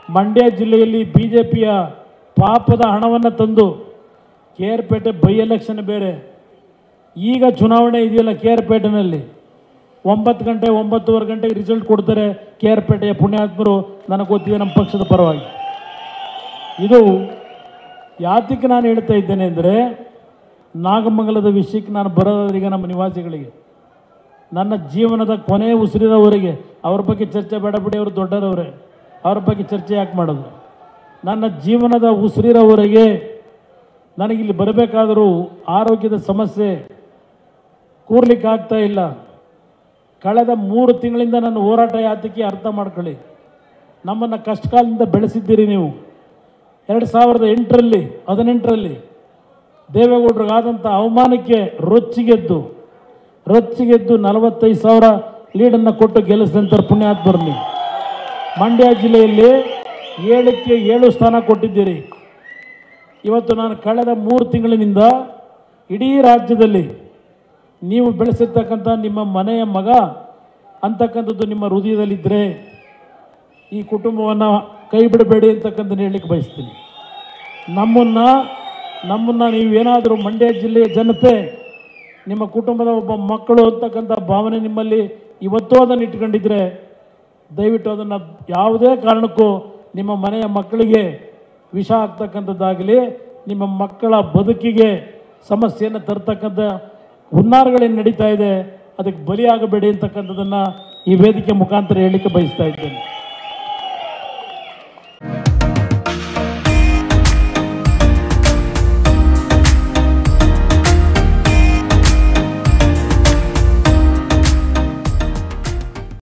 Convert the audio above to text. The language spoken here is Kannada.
ಮಂಡ್ಯ ಜಿಲ್ಲೆಯಲ್ಲಿ ಬಿ ಜೆ ಪಿಯ ಪಾಪದ ಹಣವನ್ನು ತಂದು K R Pete by election ಬೇರೆ ಈಗ ಚುನಾವಣೆ ಇದೆಯಲ್ಲ ಕೆ ಆರ್ ಪೇಟೆನಲ್ಲಿ ಒಂಬತ್ತು ಗಂಟೆ ಒಂಬತ್ತುವರೆ ಗಂಟೆಗೆ ರಿಸಲ್ಟ್ ಕೊಡ್ತಾರೆ ಕೆ ಆರ್ ಪೇಟೆಯ ಪುಣ್ಯಾತ್ಮರು ನನಗೆ ಗೊತ್ತಿದೆ ನಮ್ಮ ಪಕ್ಷದ ಪರವಾಗಿ ಇದು ಯಾತಕ್ಕೆ ನಾನು ಹೇಳ್ತಾ ಇದ್ದೇನೆ ಅಂದರೆ ನಾಗಮಂಗಲದ ವಿಷಯಕ್ಕೆ ನಾನು ಬರೋದವರಿಗೆ ನಮ್ಮ ನಿವಾಸಿಗಳಿಗೆ ನನ್ನ ಜೀವನದ ಕೊನೆ ಉಸಿರಿದವರೆಗೆ ಅವ್ರ ಬಗ್ಗೆ ಚರ್ಚೆ ಬೇಡ ಬಿಡಿ ಅವರು ದೊಡ್ಡರವರೇ ಅವ್ರ ಬಗ್ಗೆ ಚರ್ಚೆ ಯಾಕೆ ಮಾಡೋದು ನನ್ನ ಜೀವನದ ಉಸಿರಿರೋವರೆಗೆ ನನಗಿಲ್ಲಿ ಬರಬೇಕಾದರೂ ಆರೋಗ್ಯದ ಸಮಸ್ಯೆ ಕೂರ್ಲಿಕ್ಕೆ ಆಗ್ತಾ ಇಲ್ಲ ಕಳೆದ ಮೂರು ತಿಂಗಳಿಂದ ನನ್ನ ಹೋರಾಟ ಯಾತಕ್ಕೆ ಅರ್ಥ ಮಾಡ್ಕೊಳ್ಳಿ ನಮ್ಮನ್ನು ಕಷ್ಟಕಾಲದಿಂದ ಬೆಳೆಸಿದ್ದೀರಿ ನೀವು ಎರಡು ಸಾವಿರದ ಎಂಟರಲ್ಲಿ ಹದಿನೆಂಟರಲ್ಲಿ ದೇವೇಗೌಡರಿಗಾದಂಥ ಅವಮಾನಕ್ಕೆ ರೊಚ್ಚಿಗೆದ್ದು ರೊಚ್ಚಿಗೆದ್ದು ನಲವತ್ತೈದು ಸಾವಿರ ಲೀಡನ್ನು ಕೊಟ್ಟು ಗೆಲ್ಲಿಸಿದಂಥ ಪುಣ್ಯಾತ್ಮರು ನೀವು ಮಂಡ್ಯ ಜಿಲ್ಲೆಯಲ್ಲಿ ಏಳಕ್ಕೆ ಏಳು ಸ್ಥಾನ ಕೊಟ್ಟಿದ್ದೀರಿ ಇವತ್ತು ನಾನು ಕಳೆದ ಮೂರು ತಿಂಗಳಿನಿಂದ ಇಡೀ ರಾಜ್ಯದಲ್ಲಿ ನೀವು ಬೆಳೆಸಿರ್ತಕ್ಕಂಥ ನಿಮ್ಮ ಮನೆಯ ಮಗ ಅಂತಕ್ಕಂಥದ್ದು ನಿಮ್ಮ ಹೃದಯದಲ್ಲಿದ್ದರೆ ಈ ಕುಟುಂಬವನ್ನು ಕೈ ಬಿಡಬೇಡಿ ಅಂತಕ್ಕಂಥ ಹೇಳಲಿಕ್ಕೆ ಬಯಸ್ತೀನಿ ನಮ್ಮನ್ನು ನಮ್ಮನ್ನು ನೀವೇನಾದರೂ ಮಂಡ್ಯ ಜಿಲ್ಲೆಯ ಜನತೆ ನಿಮ್ಮ ಕುಟುಂಬದ ಒಬ್ಬ ಮಕ್ಕಳು ಅಂತಕ್ಕಂಥ ಭಾವನೆ ನಿಮ್ಮಲ್ಲಿ ಇವತ್ತೂ ಅದನ್ನು ಇಟ್ಕೊಂಡಿದ್ರೆ ದಯವಿಟ್ಟು ಅದನ್ನು ಯಾವುದೇ ಕಾರಣಕ್ಕೂ ನಿಮ್ಮ ಮನೆಯ ಮಕ್ಕಳಿಗೆ ವಿಷ ಆಗ್ತಕ್ಕಂಥದ್ದಾಗಲಿ ನಿಮ್ಮ ಮಕ್ಕಳ ಬದುಕಿಗೆ ಸಮಸ್ಯೆಯನ್ನು ತರ್ತಕ್ಕಂಥ ಹುನ್ನಾರಗಳೇನು ನಡೀತಾ ಇದೆ ಅದಕ್ಕೆ ಬಲಿಯಾಗಬೇಡಿ ಅಂತಕ್ಕಂಥದ್ದನ್ನು ಈ ವೇದಿಕೆ ಮುಖಾಂತರ ಹೇಳಲಿಕ್ಕೆ ಬಯಸ್ತಾ ಇದ್ದೇನೆ